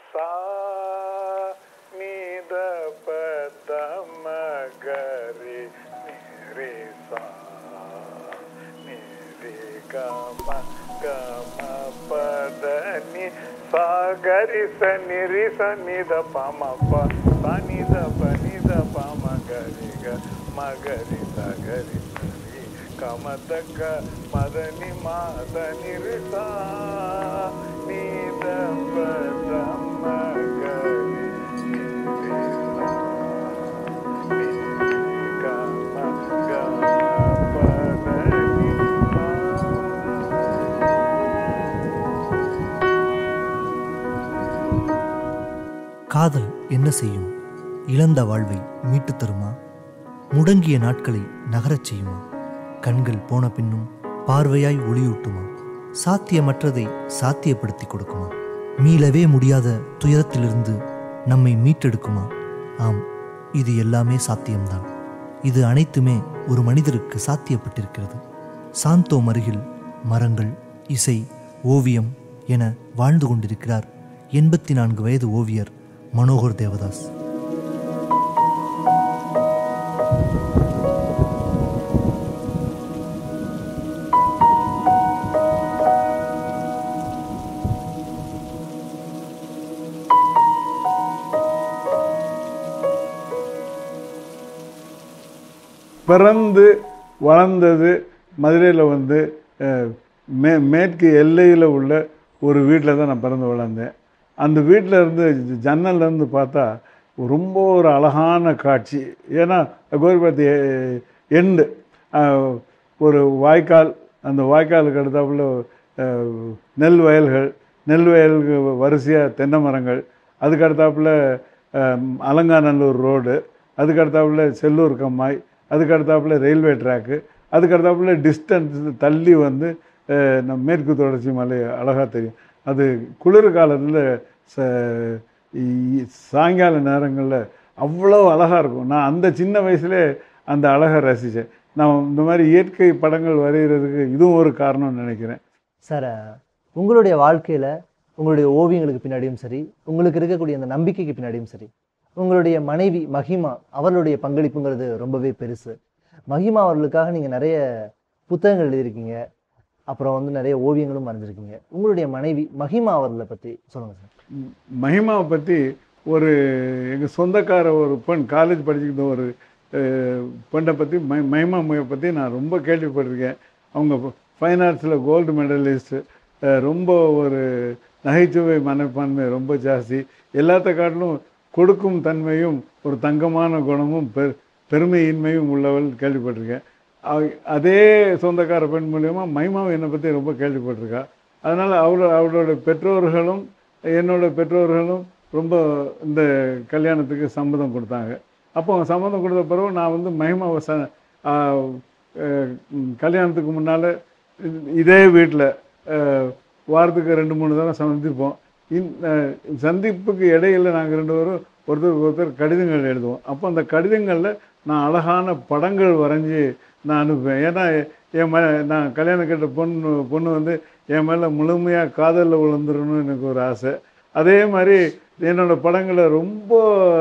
சா நீத பதம கரி நிரி சா நிரி கம கம பத நி சா கரி ச நிரி ச நித பம ப ச நித ப நித பம கரி க மகரி ச கரி சரி கமதக்க மதனி மாத நிரிசா நீத பதம கரி நிரிசா கம கம பதனி சா காதல் என்ன செய்யும் இழந்த வாழ்வை மீட்டுத் தருமா முடங்கிய நாட்களை நகரச் செய்யுமா கண்கள் போன பின்னும் பார்வையாய் ஒளியூட்டுமா சாத்தியமற்றதை சாத்தியப்படுத்தி கொடுக்குமா மீளவே முடியாத துயரத்திலிருந்து நம்மை மீட்டெடுக்குமா ஆம் இது எல்லாமே சாத்தியம்தான் இது அனைத்துமே ஒரு மனிதருக்கு சாத்தியப்பட்டிருக்கிறது சாந்தோம் அருகில் மரங்கள் இசை ஓவியம் என வாழ்ந்து கொண்டிருக்கிறார் எண்பத்தி நான்கு வயது ஓவியர் மனோகர் தேவதாஸ் பிறந்து வளர்ந்தது மதுரையில் வந்து அஹ், மே மேற்கு எல்லையில் உள்ள ஒரு வீட்டில் தான் நான் பிறந்து வளர்ந்தேன் அந்த வீட்டில் இருந்து ஜன்னல்ல இருந்து பார்த்தா ரொம்ப ஒரு அழகான காட்சி ஏன்னா கோரிபாத்தி எண்டு ஒரு வாய்க்கால் அந்த வாய்க்காலுக்கு அடுத்தாப்புல அஹ், நெல் வயல்கள் நெல் வயலுக்கு வரிசையாக தென்னை மரங்கள் அதுக்கு அடுத்தாப்புல அஹ், அலங்காநல்லூர் ரோடு அதுக்கு அடுத்தாப்புல செல்லூர் கம்மாய் அதுக்கு அடுத்தாப்புல ரயில்வே ட்ராக்கு அதுக்கு அடுத்தாப்புல டிஸ்டன்ஸ் தள்ளி வந்து அஹ், நம்ம மேற்கு தொடர்ச்சி மலை அழகாக தெரியும் அது குளிர் காலத்தில் ச இ- சாயங்கால நேரங்களில் அவ்வளோ அழகாக இருக்கும் நான் அந்த சின்ன வயசுலே அந்த அழகை ரசித்தேன் நான் இந்த மாதிரி இயற்கை படங்கள் வரைகிறதுக்கு இதுவும் ஒரு காரணம்னு நினைக்கிறேன் சார் உங்களுடைய வாழ்க்கையில் உங்களுடைய ஓவியங்களுக்கு பின்னாடியும் சரி உங்களுக்கு இருக்கக்கூடிய அந்த நம்பிக்கைக்கு பின்னாடியும் சரி உங்களுடைய மனைவி மஹிமா அவர்களுடைய பங்களிப்புங்கிறது ரொம்பவே பெருசு மஹிமா அவர்களுக்காக நீங்கள் நிறைய புத்தகங்கள் எழுதியிருக்கீங்க அப்புறம் வந்து நிறைய ஓவியங்களும் வரைஞ்சிருக்கீங்க உங்களுடைய மனைவி மஹிமா அவர்களை பற்றி சொல்லுங்கள் சார் ம், மஹிமாவை பற்றி ஒரு எங்கள் சொந்தக்கார ஒரு பெண் காலேஜ் படிச்சுக்கிட்ட ஒரு அஹ், பெண்ணை பற்றி மை மஹிமா அம்மையை பற்றி நான் ரொம்ப கேள்விப்பட்டிருக்கேன் அவங்க ஃபைன் ஆர்ட்ஸில் கோல்டு மெடலிஸ்ட்டு ரொம்ப ஒரு நகைச்சுவை மனப்பான்மை ரொம்ப ஜாஸ்தி எல்லாத்த காட்டிலும் கொடுக்கும் தன்மையும் ஒரு தங்கமான குணமும் பெ பெருமையின்மையும் உள்ளவள் கேள்விப்பட்டிருக்கேன் அவ- அதே சொந்தக்கார பெண் மூலியமா மைமாவை என்னை பற்றி ரொம்ப கேள்விப்பட்டிருக்கா அதனால் அவளோ அவளோட பெற்றோர்களும் என்னோட பெற்றோர்களும் ரொம்ப இந்த கல்யாணத்துக்கு சம்மதம் கொடுத்தாங்க அப்போ சம்மதம் கொடுத்த பிறகு நான் வந்து மகிமாவை ச ஆ, அஹ், ம், கல்யாணத்துக்கு முன்னால் இதே வீட்டில் வாரத்துக்கு ரெண்டு மூணு தடவை சந்திப்போம் இந் அஹ், சந்திப்புக்கு இடையில நாங்கள் ரெண்டு பேரும் ஒருத்தருக்கு ஒருத்தர் கடிதங்கள் எழுதுவோம் அப்போ அந்த கடிதங்களில் நான் அழகான படங்கள் வரைஞ்சி நான் அனுப்புவேன் ஏன்னா என் ம நான் கல்யாணம் கேட்ட பொண்ணு பொண்ணு வந்து என் மேலே முழுமையாக காதலில் விழுந்துடணும்னு எனக்கு ஒரு ஆசை அதே மாதிரி என்னோட படங்களை ரொம்ப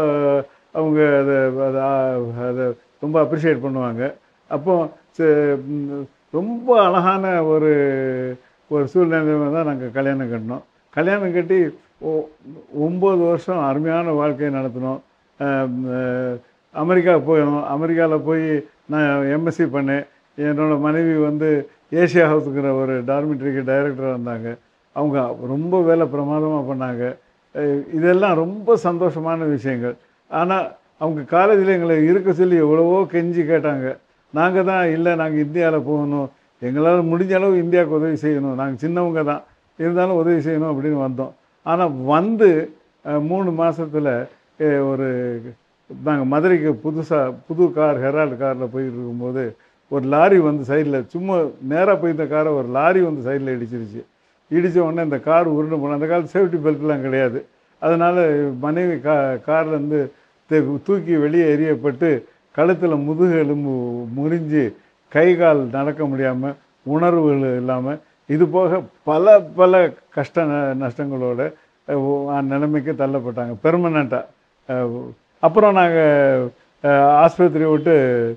அவங்க அதை அதை அதை ரொம்ப அப்ரிஷியேட் பண்ணுவாங்க அப்போ ச- ம், ரொம்ப அழகான ஒரு ஒரு சூழ்நிலையில தான் நாங்கள் கல்யாணம் கட்டினோம் கல்யாணம் கட்டி ஒ- ஒம்பது வருஷம் அருமையான வாழ்க்கையை நடத்தினோம் ஆம், அஹ், அமெரிக்கா போயிடும் அமெரிக்காவில் போய் நான் எம்எஸ்சி பண்ணேன் என்னோட மனைவி வந்து ஏசியா ஹவுஸுங்கிற ஒரு டார்மிட்ரிக்கு டைரக்டராக இருந்தாங்க அவங்க ரொம்ப வேலை பிரமாதமாக பண்ணாங்க அஹ், இதெல்லாம் ரொம்ப சந்தோஷமான விஷயங்கள் ஆனால் அவங்க காலேஜில் எங்களை இருக்க சொல்லி எவ்வளவோ கெஞ்சி கேட்டாங்க நாங்கள் தான் இல்லை நாங்கள் இந்தியாவில் போகணும் எங்களால் முடிஞ்ச அளவு இந்தியாவுக்கு உதவி செய்யணும் நாங்கள் சின்னவங்க தான் இருந்தாலும் உதவி செய்யணும் அப்படின்னு வந்தோம் ஆனால் வந்து அஹ், மூணு மாசத்துல அஹ், ஒரு நாங்கள் மதுரைக்கு புதுசாக புது கார் ஹெரால்டு காரில் போயிட்டு இருக்கும்போது ஒரு லாரி வந்து சைடில் சும்மா நேராக போயிருந்த காரை ஒரு லாரி வந்து சைடில் இடிச்சிருச்சு இடித்த உடனே இந்த கார் உருண்டு போன அந்த காலத்து சேஃப்டி பெல்ட்லாம் கிடையாது அதனால் மனைவி கா கார்லேருந்து தூக்கி வெளியே எறியப்பட்டு கழுத்தில் முதுகு எலும்பு முறிஞ்சு கை கால் நடக்க முடியாமல் உணர்வுகள் இல்லாமல் இது போக பல பல கஷ்ட ந- நஷ்டங்களோட நிலைமைக்கு தள்ளப்பட்டாங்க பெர்மனண்ட்டாக அப்புறம் நாங்கள் ஆஸ்பத்திரி விட்டு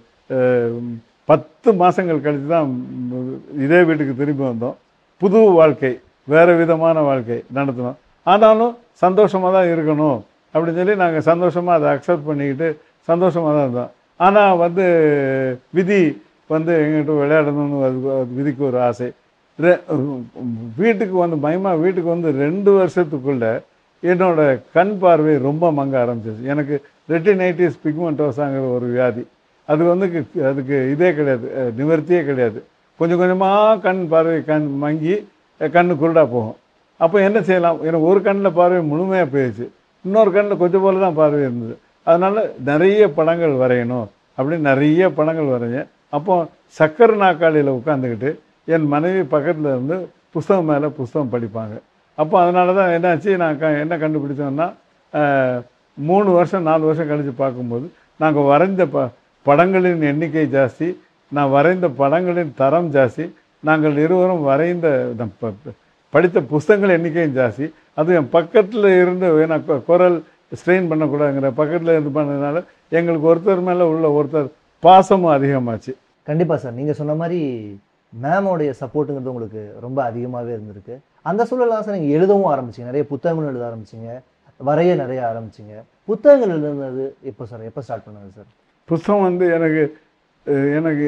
அஹ், பத்து மாதங்கள் கழித்து தான் ம், இதே வீட்டுக்கு திரும்பி வந்தோம் புது வாழ்க்கை வேறு விதமான வாழ்க்கை நடத்தினோம் ஆனாலும் சந்தோஷமாக தான் இருக்கணும் அப்படின்னு சொல்லி நாங்கள் சந்தோஷமாக அதை அக்செப்ட் பண்ணிக்கிட்டு சந்தோஷமாக தான் இருந்தோம் ஆனால் வந்து விதி வந்து எங்கிட்ட விளையாடணும்னு அது அது விதிக்கு ஒரு ஆசை ரெ- வீட்டுக்கு வந்து மயமா வீட்டுக்கு வந்து ரெண்டு வருஷத்துக்குள்ள என்னோட கண் பார்வை ரொம்ப மங்க ஆரம்பிச்சிச்சு எனக்கு ரெட்டினைட்டிஸ் பிக்மெண்டோசாங்கிற ஒரு வியாதி அது வந்து கு- அதுக்கு இதே கிடையாது அஹ், நிவர்த்தியே கிடையாது கொஞ்சம் கொஞ்சமாக கண் பார்வை கண் மங்கி அஹ், கண்ணு குருடா போகும் அப்போ என்ன செய்யலாம் எனக்கு ஒரு கண்ணில் பார்வை முழுமையாக போயிடுச்சு இன்னொரு கண்ணில் கொஞ்சம் போல தான் பார்வை இருந்தது அதனால நிறைய படங்கள் வரையணும் அப்படின்னு நிறைய படங்கள் வரைஞ்சேன் அப்போ சக்கர நாக்காளியில் உட்காந்துக்கிட்டு என் மனைவி பக்கத்தில் இருந்து புஸ்தகம் மேலே புஸ்தகம் படிப்பாங்க அப்போ அதனால தான் என்னாச்சு நான் க என்ன கண்டுபிடிச்சோன்னா அஹ், மூணு வருஷம் நாலு வருஷம் கழித்து பார்க்கும்போது நாங்கள் வரைந்த ப படங்களின் எண்ணிக்கை ஜாஸ்தி நான் வரைந்த படங்களின் தரம் ஜாஸ்தி நாங்கள் இருவரும் வரைந்த நம் ப- ப- படித்த புஸ்தகங்கள் எண்ணிக்கையும் ஜாஸ்தி அது என் பக்கத்தில் இருந்து ஏன்னா கொ- குரல் ஸ்ட்ரெயின் பண்ணக்கூடாதுங்கிற பக்கத்தில் இருந்து பண்ணதுனால எங்களுக்கு ஒருத்தர் மேலே உள்ள ஒருத்தர் பாசமும் அதிகமாச்சு கண்டிப்பா சார் நீங்க சொன்ன மாதிரி மேமோடைய சப்போர்ட்டுங்கிறது உங்களுக்கு ரொம்ப அதிகமாகவே இருந்திருக்கு அந்த சூழலாம் சார் நீங்கள் எழுதவும் ஆரம்பிச்சீங்க நிறைய புத்தகங்கள் எழுத ஆரம்பிச்சீங்க வரைய நிறைய ஆரம்பிச்சீங்க புத்தகங்கள் எழுதுனது எப்போ சார் எப்போ ஸ்டார்ட் பண்ணது சார் புஸ்தகம் வந்து எனக்கு அஹ், எனக்கு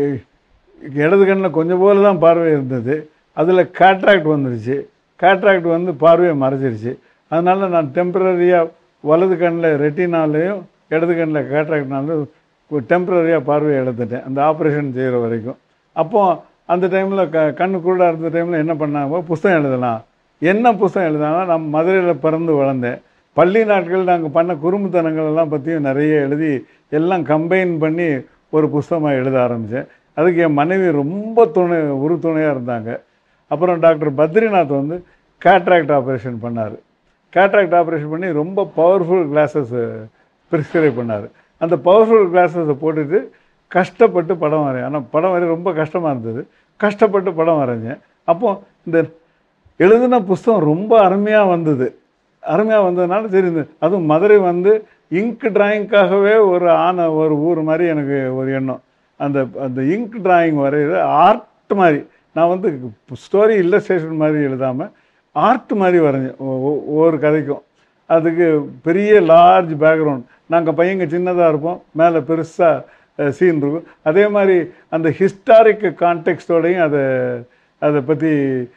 இடது கண்ணில் கொஞ்சம் போல தான் பார்வை இருந்தது அதில் கேட்ராக்ட் வந்துருச்சு கேட்ராக்ட் வந்து பார்வையை மறைச்சிருச்சு அதனால நான் டெம்பரரியாக வலது கண்ணில் ரெட்டினாலையும் இடது கண்ணில் கேட்ராக்ட்னாலும் டெம்பரரியாக பார்வையை இழந்துட்டேன் அந்த ஆப்ரேஷன் செய்கிற வரைக்கும் அப்போ அந்த டைமில் க கண்ணு குருடா இருந்த டைமில் என்ன பண்ணாங்க புஸ்தகம் எழுதலாம் என்ன புஸ்தகம் எழுதினா நான் மதுரையில் பிறந்து வளர்ந்தேன் பள்ளி நாட்கள் நாங்கள் பண்ண குறும்புத்தனங்கள் எல்லாம் பற்றியும் நிறைய எழுதி எல்லாம் கம்பைன் பண்ணி ஒரு புஸ்தகமாக எழுத ஆரம்பித்தேன் அதுக்கு என் மனைவி ரொம்ப துணை உறுதுணையாக இருந்தாங்க அப்புறம் டாக்டர் பத்ரிநாத் வந்து கேட்ராக்ட் ஆப்ரேஷன் பண்ணார் கேட்ராக்ட் ஆப்ரேஷன் பண்ணி ரொம்ப பவர்ஃபுல் கிளாஸஸ் ப்ரிஸ்கிரைப் பண்ணார் அந்த பவர்ஃபுல் கிளாஸஸை போட்டுட்டு கஷ்டப்பட்டு படம் வரையேன் ஆனால் படம் வரைய ரொம்ப கஷ்டமாக இருந்தது கஷ்டப்பட்டு படம் வரைஞ்சேன் அப்போ இந்த எழுதின புஸ்தகம் ரொம்ப அருமையாக வந்தது அருமையாக வந்ததுனால சரி இந்த அதுவும் மதுரை வந்து இங்க் டிராயிங்க்காகவே ஒரு ஆன ஒரு ஊர் மாதிரி எனக்கு ஒரு எண்ணம் அந்த அந்த இங்க் டிராயிங் வரைகிற ஆர்ட் மாதிரி நான் வந்து ஸ்டோரி இல்லஸ்ட்ரேஷன் மாதிரி எழுதாமல் ஆர்ட் மாதிரி வரைஞ்சேன் ஒ- ஒ- ஒவ்வொரு கதைக்கும் அதுக்கு பெரிய லார்ஜ் பேக்ரவுண்ட் நாங்கள் பையங்க சின்னதாக இருப்போம் மேலே பெருசாக சீன் இருக்கும் அதே மாதிரி அந்த ஹிஸ்டாரிக் கான்டெக்ஸ்டோடையும் அதை அதை பற்றி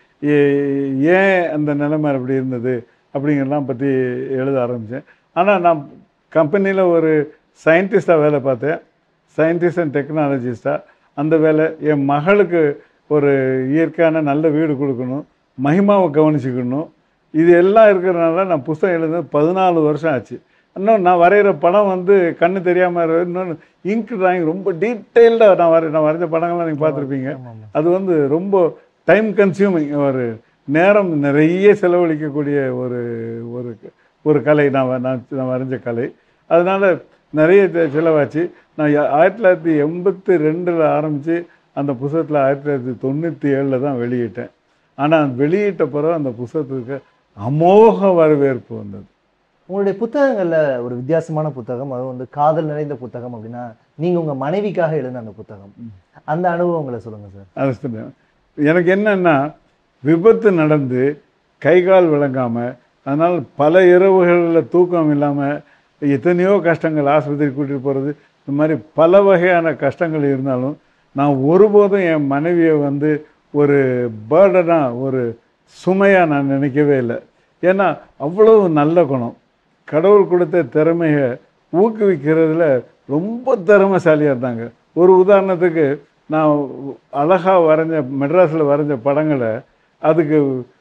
ஏன் அந்த நிலைமை அப்படி இருந்தது அப்படிங்கிறலாம் பற்றி எழுத ஆரம்பித்தேன் ஆனால் நான் கம்பெனியில் ஒரு சயின்டிஸ்டாக வேலை பார்த்தேன் சயின்டிஸ்ட் அண்ட் டெக்னாலஜிஸ்டாக அந்த வேலை என் மகளுக்கு ஒரு இயற்கையான நல்ல வீடு கொடுக்கணும் மகிமாவை கவனிச்சுக்கணும் இது எல்லாம் இருக்கிறதுனால நான் புஸ்தகம் எழுத பதினாலு வருஷம் ஆச்சு இன்னும் நான் வரைகிற படம் வந்து கண்ணு தெரியாமல் இன்னொன்று இங்க் டிராயிங் ரொம்ப டீட்டெயில்டாக நான் வரை நான் வரைஞ்ச படங்கள்லாம் நீங்கள் பார்த்துருப்பீங்க அது வந்து ரொம்ப டைம் கன்சியூமிங் ஒரு நேரம் நிறைய செலவழிக்கக்கூடிய ஒரு ஒரு ஒரு கலை நான் வ- நான் நான் வரைஞ்ச கலை அதனால் நிறைய செ- செலவாச்சு நான் யா- ஆயிரத்தி தொள்ளாயிரத்தி எண்பத்தி ரெண்டில் ஆரம்பித்து அந்த புத்தகத்தில் ஆயிரத்தி தொள்ளாயிரத்தி தொண்ணூற்றி ஏழில் தான் வெளியிட்டேன் ஆனால் வெளியிட்ட பிறகு அந்த புத்தகத்துக்கு அமோக வரவேற்பு வந்தது உங்களுடைய புத்தகங்கள்ல ஒரு வித்தியாசமான புத்தகம் அதுவும் வந்து காதல் நிறைந்த புத்தகம் அப்படின்னா நீங்க உங்க மனைவிக்காக எழுதின அந்த புத்தகம் அந்த அனுபவங்களை சொல்லுங்க சார் அது சொன்னேன். எனக்கு என்னன்னா விபத்து நடந்து கை கால் விளங்காமல் அதனால் பல இரவுகளில் தூக்கம் இல்லாமல் எத்தனையோ கஷ்டங்கள் ஆஸ்பத்திரி கூட்டிகிட்டு போகிறது இந்த மாதிரி பல வகையான கஷ்டங்கள் இருந்தாலும் நான் ஒருபோதும் என் மனைவியை வந்து ஒரு பேர்டனாக ஒரு சுமையாக நான் நினைக்கவே இல்லை ஏன்னா அவ்வளவு நல்ல குணம் கடவுள் கொடுத்த திறமையை ஊக்குவிக்கிறதுல ரொம்ப திறமைசாலியாக இருந்தாங்க ஒரு உதாரணத்துக்கு நான் அழகாக வரைஞ்ச மெட்ராஸில் வரைஞ்ச படங்களை அதுக்கு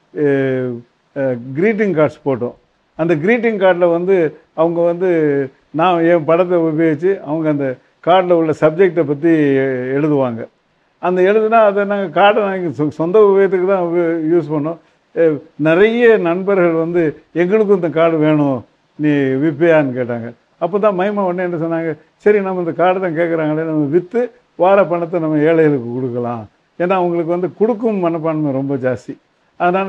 க்ரீட்டிங் கார்ட்ஸ் போட்டோம் அந்த க்ரீட்டிங் கார்டில் வந்து அவங்க வந்து நான் என் படத்தை உபயோகித்து அவங்க அந்த கார்டில் உள்ள சப்ஜெக்டை பற்றி எழுதுவாங்க அந்த எழுதுனா அதை நாங்கள் கார்டை நாங்கள் சொ- சொந்த உபயோகத்துக்கு தான் யூஸ் பண்ணோம் அஹ் நிறைய நண்பர்கள் வந்து எங்களுக்கும் இந்த கார்டு வேணும் நீ விற்பியான்னு கேட்டாங்க அப்போ தான் மைமா உடனே என்ன சொன்னாங்க சரி நம்ம இந்த கார்டு தான் கேட்குறாங்களே நம்ம விற்று வார பணத்தை நம்ம ஏழைகளுக்கு கொடுக்கலாம் ஏன்னா அவங்களுக்கு வந்து கொடுக்கும் மனப்பான்மை ரொம்ப ஜாஸ்தி அதனால்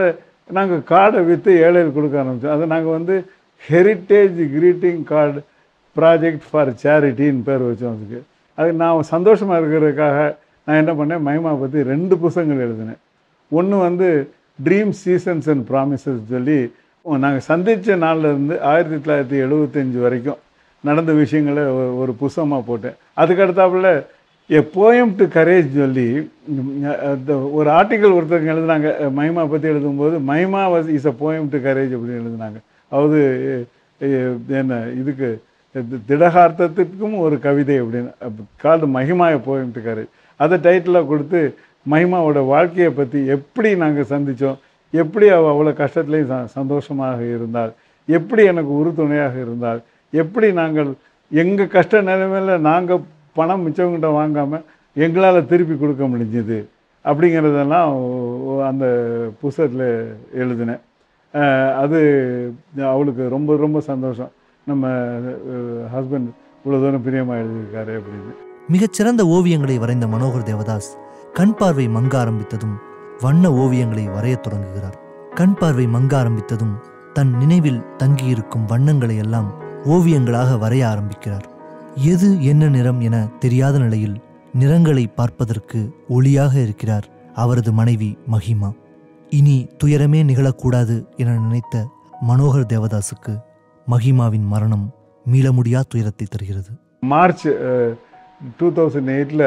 நாங்கள் கார்டை விற்று ஏழைகள் கொடுக்க ஆரம்பித்தோம் அதை நாங்கள் வந்து heritage greeting card project for சேரிட்டின்னு பேர் வச்சோம் அதுக்கு அது நான் சந்தோஷமாக இருக்கிறதுக்காக நான் என்ன பண்ணேன் மகிமா பற்றி ரெண்டு புத்தகங்கள் எழுதினேன் ஒன்று வந்து ட்ரீம் சீசன்ஸ் அண்ட் ப்ராமிசஸ் சொல்லி நாங்கள் சந்தித்த நாள்லேருந்து ஆயிரத்தி தொள்ளாயிரத்தி எழுபத்தஞ்சு வரைக்கும் நடந்த விஷயங்களை ஒரு- ஒரு புஸ்தகமாக போட்டேன் அதுக்கு அடுத்தாப்புல எ போயம் டு கரேஜ் சொல்லி ம், அந்த ஒரு ஆர்டிக்கல் ஒருத்தவங்க எழுதுனாங்க அஹ், மகிமா பற்றி எழுதும்போது மகிமா was is a poem to courage அப்படின்னு எழுதுனாங்க அதாவது அஹ், என்ன இதுக்கு தி- திடகார்த்தத்துக்கும் ஒரு கவிதை அப்படின்னு கால்டு மகிமாய போயம் டு கரேஜ் அதை டைட்டிலாக கொடுத்து மகிமாவோட வாழ்க்கையை பற்றி எப்படி நாங்கள் சந்தித்தோம் எப்படி அவள் அவ்வளோ கஷ்டத்துலேயும் ச சந்தோஷமாக இருந்தாள் எப்படி எனக்கு உறுதுணையாக இருந்தாள் எப்படி நாங்கள் எங்கள் கஷ்ட நிலைமையில் நாங்கள் பணம் மிச்சவங்கிட்ட வாங்காமல் எங்களால் திருப்பி கொடுக்க முடிஞ்சது அப்படிங்கிறதெல்லாம் ஒ- ஒ- அந்த புஸ்தகத்தில் எழுதினேன் அஹ் அது அவளுக்கு ரொம்ப ரொம்ப சந்தோஷம் நம்ம ஹஸ்பண்ட் இவ்வளோ தூரம் பிரியமாக எழுதியிருக்காரு அப்படின்னு மிகச்சிறந்த ஓவியங்களை வரைந்த மனோகர் தேவதாஸ் கண் பார்வை மங்க ஆரம்பித்ததும் வண்ண ஓவியங்களை வரையத் தொடங்குகிறார் கண் பார்வை மங்க ஆரம்பித்ததும் தன் நினைவில் தங்கியிருக்கும் வண்ணங்களை எல்லாம் ஓவியங்களாக வரைய ஆரம்பிக்கிறார் எது என்ன நிறம் என தெரியாத நிலையில் நிறங்களை பார்ப்பதற்கு ஒளியாக இருக்கிறார் அவரது மனைவி மஹிமா இனி துயரமே நிகழக்கூடாது என நினைத்த மனோகர் தேவதாசுக்கு மஹிமாவின் மரணம் மீள முடியா துயரத்தை தருகிறது மார்ச் டூ தௌசண்ட் எயிட்டில்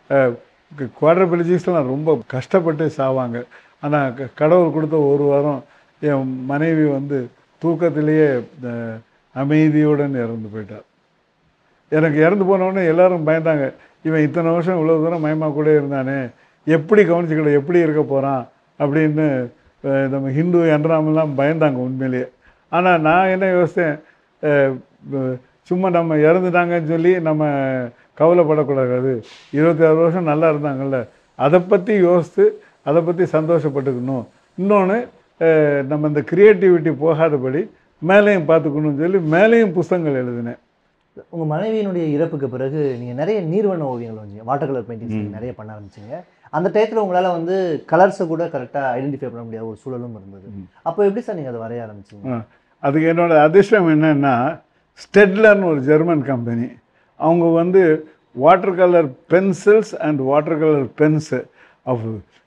குவாட்ரபிளஜிஸ்லாம் ரொம்ப கஷ்டப்பட்டு சாவாங்க ஆனால் கடவுள் கொடுத்த ஒரு வாரம் என் மனைவி வந்து தூக்கத்திலேயே அஹ், அமைதியுடன் இறந்து போயிட்டார் எனக்கு இறந்து போனவுடனே எல்லாரும் பயந்தாங்க இவன் இத்தனை வருஷம் இவ்வளோ தூரம் மயமா கூட இருந்தானே எப்படி கவனிச்சுக்கிட எப்படி இருக்க போகிறான் அப்படின்னு அஹ், நம்ம ஹிந்து என்றாமெல்லாம் பயந்தாங்க உண்மையிலேயே ஆனால் நான் என்ன யோசித்தேன் அஹ், அஹ், சும்மா நம்ம இறந்துட்டாங்கன்னு சொல்லி நம்ம கவலைப்படக்கூடாது இருபத்தி ஆறு வருஷம் நல்லா இருந்தாங்கல்ல அதை பற்றி யோசித்து அதை பற்றி சந்தோஷப்பட்டுக்கணும் இன்னொன்று நம்ம இந்த க்ரியேட்டிவிட்டி போகாதபடி மேலேயும் பார்த்துக்கணும்னு சொல்லி மேலேயும் புஸ்தகங்கள் எழுதினேன் உங்க மனைவியினுடைய இறப்புக்கு பிறகு நீங்க நிறைய நீர்வண்ண ஓவியங்கள் வந்தீங்க வாட்டர் கலர் பெயிண்டிங்ஸ் நிறைய பண்ண ஆரம்பிச்சீங்க அந்த டயத்துல உங்களால வந்து கலர்ஸை கூட கரெக்டா ஐடென்டிஃபை பண்ண முடியாத ஒரு சூழலும் இருந்தது அப்போ எப்படி சார் நீங்க அதை வரைய ஆரம்பிச்சீங்க ஆ. அதுக்கு என்னோட அதிர்ஷ்டம் என்னன்னா ஸ்டெட்லர்னு ஒரு ஜெர்மன் கம்பெனி அவங்க வந்து water colour pencils and water colour pens of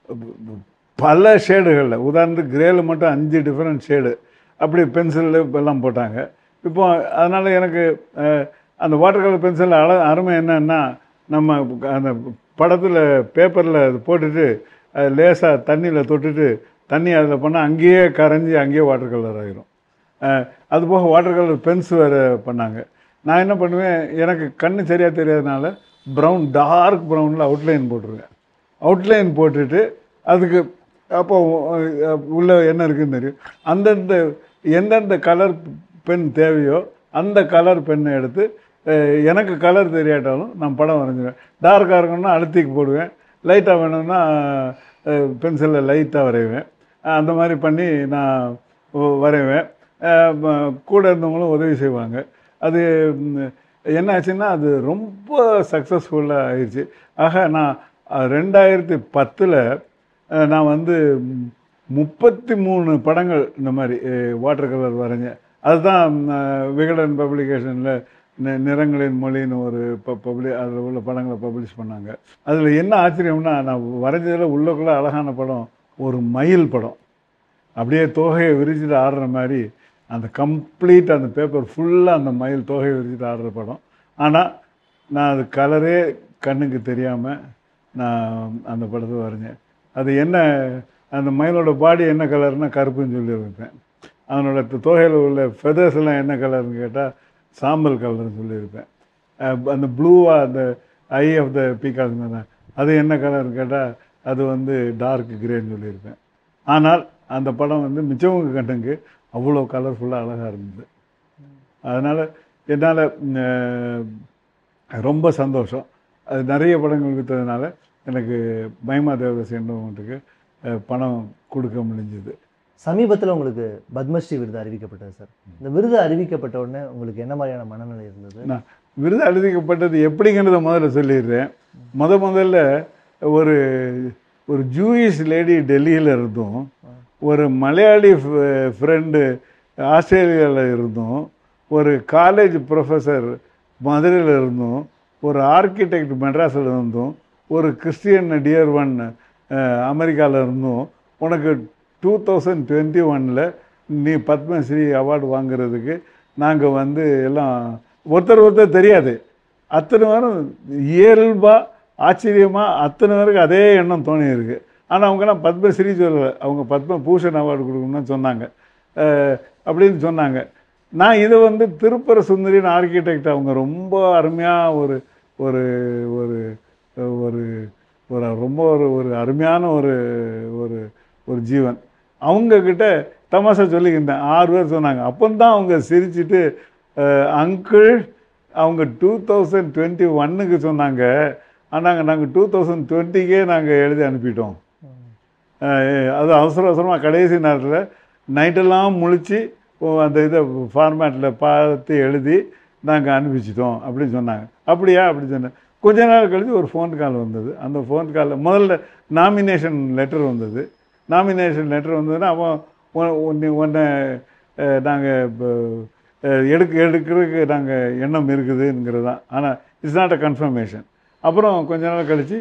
பல ஷேடுகளில் உதாரணத்துக்கு கிரேல மட்டும் அஞ்சு டிஃப்ரெண்ட் ஷேடு அப்படி பென்சில் எல்லாம் போட்டாங்க இப்போ அதனால் எனக்கு அஹ், அந்த வாட்டர் கலர் பென்சில் அழ அருமை என்னன்னா நம்ம அந்த படத்தில் பேப்பரில் போட்டுட்டு லேசாக தண்ணியில் தொட்டுட்டு தண்ணி அதில் பண்ணால் அங்கேயே கரைஞ்சி அங்கேயே வாட்டர் கலர் ஆகிரும் அது போக வாட்டர் கலர் பென்ஸ் வேறு பண்ணாங்க நான் என்ன பண்ணுவேன் எனக்கு கண்ணு சரியாக தெரியாதனால ப்ரௌன் டார்க் ப்ரௌனில் அவுட்லைன் போட்டுருவேன் அவுட்லைன் போட்டுட்டு அதுக்கு அப்போ அஹ், உள்ள என்ன இருக்குன்னு தெரியும் அந்தந்த எந்தெந்த கலர் பென் தேவையோ அந்த கலர் பெண்ணை எடுத்து அஹ், எனக்கு கலர் தெரியாட்டாலும் நான் படம் வரைஞ்சிடுவேன் டார்க்காக இருக்கணும்னா அழுத்திக்கு போடுவேன் லைட்டாக வேணும்னா பென்சிலில் லைட்டாக வரைவேன் அஹ், அந்த மாதிரி பண்ணி நான் வ- வரைவேன் அஹ், ம- கூட இருந்தவங்களும் உதவி செய்வாங்க அது ம், என்ன ஆச்சுன்னா அது ரொம்ப சக்ஸஸ்ஃபுல்லாக ஆயிடுச்சு ஆக நான் அஹ், ரெண்டாயிரத்தி பத்தில் நான் வந்து ம், முப்பத்தி மூணு படங்கள் இந்த மாதிரி வாட்டர் கலர் வரைஞ்சேன் அதுதான் ம், விகடன் பப்ளிகேஷனில் நிறங்களின் மொழின்னு ஒரு ப பப்ளி அதில் உள்ள படங்களை பப்ளிஷ் பண்ணாங்க அதில் என்ன ஆச்சரியம்னா நான் வரைஞ்சதில் உள்ளக்குள்ள அழகான படம் ஒரு மயில் படம் அப்படியே தோகையை விரிச்சிட்டு ஆடுற மாதிரி அந்த கம்ப்ளீட் அந்த பேப்பர் ஃபுல்லாக அந்த மயில் தோகையை விரிச்சிட்டு ஆடுற படம் ஆனால் நான் அது கலரே கண்ணுக்கு தெரியாமல் நான் அந்த படத்தை வரைஞ்சேன் அது என்ன அந்த மயிலோட பாடி என்ன கலர்னா கருப்புன்னு சொல்லி வைப்பேன் அதனோட தோகையில் உள்ள ஃபெதர்ஸ் எல்லாம் என்ன கலர்னு கேட்டால் சாம்பல் கலர்னு சொல்லியிருப்பேன் அஹ் அந்த ப்ளூவாக அந்த ஐ ஆஃப் த பீகாக் அது என்ன கலர்னு கேட்டால் அது வந்து டார்க் கிரேன்னு சொல்லியிருப்பேன் ஆனால் அந்த படம் வந்து மிச்சவங்க கண்ணுக்கு அவ்வளோ கலர்ஃபுல்லாக அழகாக இருந்தது அதனால் என்னால் ரொம்ப சந்தோஷம் அது நிறைய படங்கள் விற்றதுனால எனக்கு மைமா தேவதாஸ் என்பவங்களுக்கு அஹ், பணம் கொடுக்க முடிஞ்சது சமீபத்தில் உங்களுக்கு பத்மஸ்ரீ விருது அறிவிக்கப்பட்டது சார் இந்த விருது அறிவிக்கப்பட்ட உடனே உங்களுக்கு என்ன மாதிரியான மனநிலை இருந்தது நான் விருது அழுதிக்கப்பட்டது எப்படிங்கிறத முதல்ல சொல்லிடுறேன் முத முதல்ல ஒரு ஒரு ஜூயிஷ் லேடி டெல்லியில் இருந்தும் ஒரு மலையாளி ஃப்ரெண்டு ஆஸ்திரேலியாவில் இருந்தும் ஒரு காலேஜ் ப்ரொஃபஸர் மதுரையில் இருந்தும் ஒரு ஆர்கிடெக்ட் மெட்ராஸில் இருந்தும் ஒரு கிறிஸ்டியன் டியர் ஒன் அமெரிக்காவில் இருந்தும் உனக்கு டூ தௌசண்ட் டுவெண்ட்டி ஒனில் நீ பத்மஸ்ரீ அவார்டு வாங்குறதுக்கு நாங்கள் வந்து எல்லாம் ஒருத்தர் ஒருத்தர் தெரியாது அத்தனை பேரும் இயல்பாக ஆச்சரியமாக அத்தனை பேருக்கு அதே எண்ணம் தோணி இருக்கு ஆனால் அவங்கெல்லாம் பத்மஸ்ரீ சொல்லலை அவங்க பத்ம பூஷன் அவார்டு கொடுக்கணும்னு சொன்னாங்க அஹ் அப்படின்னு சொன்னாங்க நான் இதை வந்து திருப்பர சுந்தரின் ஆர்கிடெக்ட் அவங்க ரொம்ப அருமையாக ஒரு ஒரு ஒரு ஒரு ஒரு ரொம்ப ஒரு ஒரு அருமையான ஒரு ஒரு ஒரு ஜீவன் அவங்கக்கிட்ட தமாஷா சொல்லிக்கிட்டேன் ஆறு பேர் சொன்னாங்க அப்போந்தான் அவங்க சிரிச்சிட்டு அங்கிள் அவங்க டூ தௌசண்ட் டுவெண்ட்டி ஒன்னுக்கு சொன்னாங்க ஆனாங்க நாங்கள் டூ தௌசண்ட் டுவெண்ட்டிக்கே நாங்கள் எழுதி அனுப்பிட்டோம் அஹ் அது அவசர அவசரமாக கடைசி நேரத்தில் நைட்டெல்லாம் முழிச்சு ஓ, அந்த இதை ஃபார்மேட்டில் பார்த்து எழுதி நாங்கள் அனுப்பிச்சிட்டோம் அப்படின்னு சொன்னாங்க அப்படியா அப்படி சொன்னேன் கொஞ்ச நாள் கழிச்சு ஒரு ஃபோன் கால் வந்தது அந்த ஃபோன் காலில் முதல்ல நாமினேஷன் லெட்டர் வந்தது நாமினேஷன் லெட்டர் வந்ததுன்னா அவன் உன்- உன்னை உன்னை நாங்கள் இப்போ எடுக்க எடுக்கிறதுக்கு நாங்கள் எண்ணம் இருக்குதுங்கிறது தான் ஆனால் இட்ஸ் நாட் அ கன்ஃபர்மேஷன் அப்புறம் கொஞ்ச நாள் கழித்து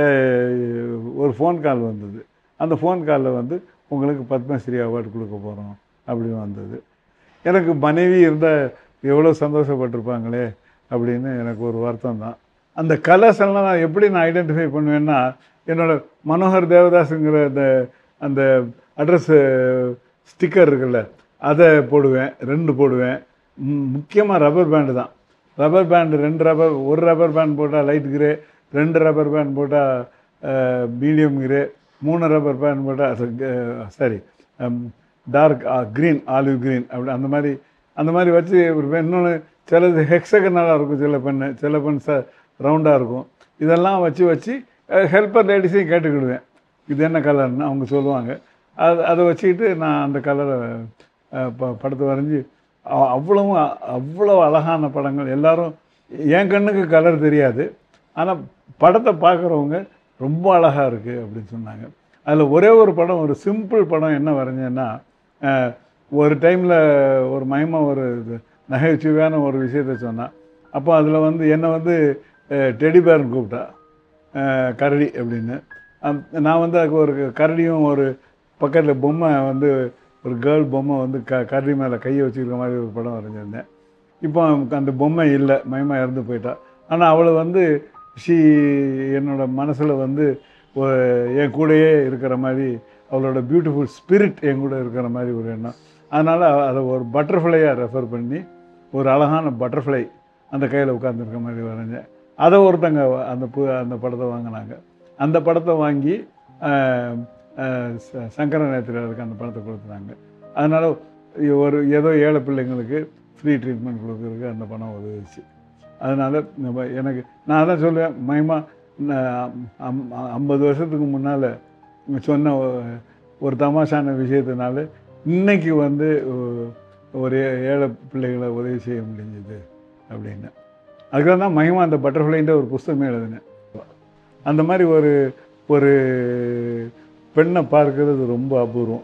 ஒரு ஃபோன் கால் வந்தது அந்த ஃபோன் காலில் வந்து உங்களுக்கு பத்மஸ்ரீ அவார்டு கொடுக்க போகிறோம் அப்படின்னு வந்தது எனக்கு மனைவி இருந்தால் எவ்வளோ சந்தோஷப்பட்டிருப்பாங்களே அப்படின்னு எனக்கு ஒரு வருத்தம் தான் அந்த கலர்ஸ் எல்லாம் நான் எப்படி நான் ஐடென்டிஃபை பண்ணுவேன்னா என்னோட மனோகர் தேவதாஸுங்கிற அந்த அந்த அட்ரஸ் ஸ்டிக்கர் இருக்குல்ல அதை போடுவேன் ரெண்டு போடுவேன் முக்கியமாக ரப்பர் பேண்டு தான் ரப்பர் பேண்டு ரெண்டு ரப்பர் ஒரு ரப்பர் பேண்ட் போட்டால் லைட் கிரே ரெண்டு ரப்பர் பேண்ட் போட்டால் மீடியம் கிரே மூணு ரப்பர் பேண்ட் போட்டால் sorry dark green olive green அப்படி அந்த மாதிரி அந்த மாதிரி வச்சு ஒரு இன்னொன்று சிலது ஹெக்ஸகனலாக இருக்கும் சில பெண்ணு சில பெண் ச ரவுண்டாக இருக்கும் இதெல்லாம் வச்சு வச்சு ஹெல்ப்பர் லேடிஸையும் கேட்டுக்கிடுவேன் இது என்ன கலர்னு அவங்க சொல்லுவாங்க அது அதை வச்சுக்கிட்டு நான் அந்த கலரை ப படத்தை வரைஞ்சி அ- அவ்வளவும் அ- அவ்வளோ அழகான படங்கள் எல்லாரும் என் கண்ணுக்கு கலர் தெரியாது ஆனால் படத்தை பார்க்குறவங்க ரொம்ப அழகாக இருக்குது அப்படின்னு சொன்னாங்க அதில் ஒரே ஒரு படம் ஒரு சிம்பிள் படம் என்ன வரைஞ்சேன்னா அஹ், ஒரு டைமில் ஒரு மயமா ஒரு இது நகைச்சுவையான ஒரு விஷயத்த சொன்னான் அப்போ அதில் வந்து என்னை வந்து டெடி பேர்னு கூப்பிட்டா அஹ், கரடி அப்படின்னு அம்- நான் வந்து அதுக்கு ஒரு கரடியும் ஒரு பக்கத்தில் பொம்மை வந்து ஒரு கேர்ள் பொம்மை வந்து க கரடி மேலே கையை வச்சுருக்க மாதிரி ஒரு படம் வரைஞ்சிருந்தேன் இப்போ அவனுக்கு அந்த பொம்மை இல்லை மயமா இறந்து போயிட்டா ஆனால் அவளை வந்து ஷீ என்னோட மனசில் வந்து ஒ- என் கூடயே இருக்கிற மாதிரி அவளோட பியூட்டிஃபுல் ஸ்பிரிட் என் கூட இருக்கிற மாதிரி ஒரு எண்ணம் அதனால் அதை ஒரு பட்டர்ஃப்ளையாக ரெஃபர் பண்ணி ஒரு அழகான பட்டர்ஃப்ளை அந்த கையில் உட்காந்துருக்க மாதிரி வரைஞ்சேன் அதை ஒருத்தங்க அந்த பு அந்த படத்தை வாங்கினாங்க அந்த படத்தை வாங்கி ஆஹ், ஆஹ், ச- சங்கர நேத்திரருக்கு அந்த படத்தை கொடுத்துட்டாங்க அதனால் ஒரு ஏதோ ஏழை பிள்ளைங்களுக்கு ஃப்ரீ ட்ரீட்மெண்ட் கொடுக்கறதுக்கு அந்த பணம் உதவிச்சு அதனால் நம்ம எனக்கு நான் அதான் சொல்லுவேன் மயமா ஐம்பது வருஷத்துக்கு முன்னால் சொன்ன ஒ- ஒரு தமாஷான விஷயத்தினால இன்னைக்கு வந்து ஒ- ஒரு ஏ- ஏழை பிள்ளைகளை உதவி செய்ய முடிஞ்சது அப்படின்னு அதுக்காக தான் மகிமா அந்த பட்டர்ஃப்ளைன்ற ஒரு புஸ்தகமே எழுதினேன் அந்த மாதிரி ஒரு ஒரு பெண்ணை பார்க்கறது ரொம்ப அபூர்வம்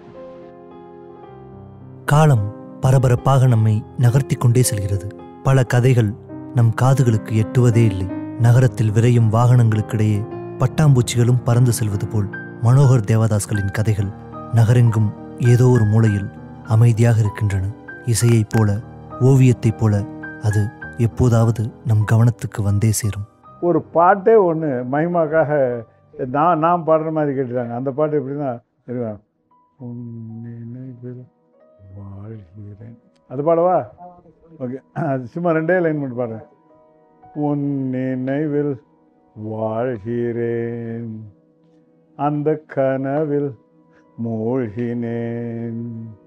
காலம் பரபரப்பாக நம்மை நகர்த்தி கொண்டே செல்கிறது பல கதைகள் நம் காதுகளுக்கு எட்டுவதே இல்லை நகரத்தில் விரையும் வாகனங்களுக்கிடையே பட்டாம்பூச்சிகளும் பறந்து செல்வது போல் மனோகர் தேவதாஸ்களின் கதைகள் நகரெங்கும் ஏதோ ஒரு மூலையில் அமைதியாக இருக்கின்றன இசையைப் போல ஓவியத்தைப் போல அது எப்போதாவது நம் கவனத்துக்கு வந்தே சேரும் ஒரு பாட்டே ஒன்று மகிமாக்காக நான் நான் பாடுற மாதிரி கேட்டுட்டாங்க அந்த பாட்டு எப்படின்னா தெரியுமா உன் நினைவில் வாழ்கிறேன் அது பாடவா ஓகே அது சும்மா ரெண்டே லைன் மட்டும் பாடுறேன் உன் நினைவில் வாழ்கிறேன் அந்த கனவில் மூழ்கினேன்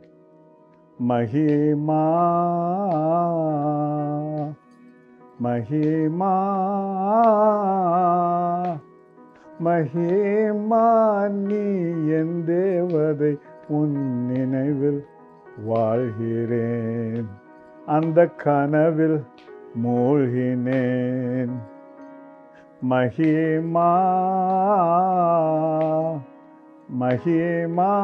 மகிமா மகிமா மகிமா நீ என் தேவதை உன் நினைவில் வாழ்கிறேன் அந்த கனவில் மூழ்கினேன் மகிமா மகிமா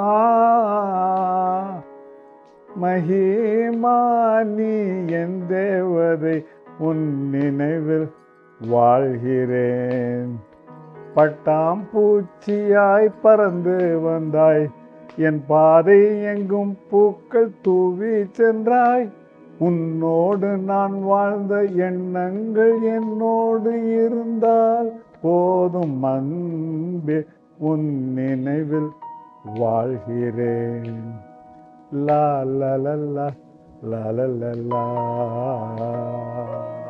மகிமா நீ என் தேவதை உன் நினைவில் வாழ்கிறேன் பட்டாம் பூச்சியாய் பறந்து வந்தாய் என் பாதை எங்கும் பூக்கள் தூவி சென்றாய் உன்னோடு நான் வாழ்ந்த எண்ணங்கள் என்னோடு இருந்தால் போதும் அன்பே உன் நினைவில் வாழ்கிறேன் லா லா லா லா லா லா லா லா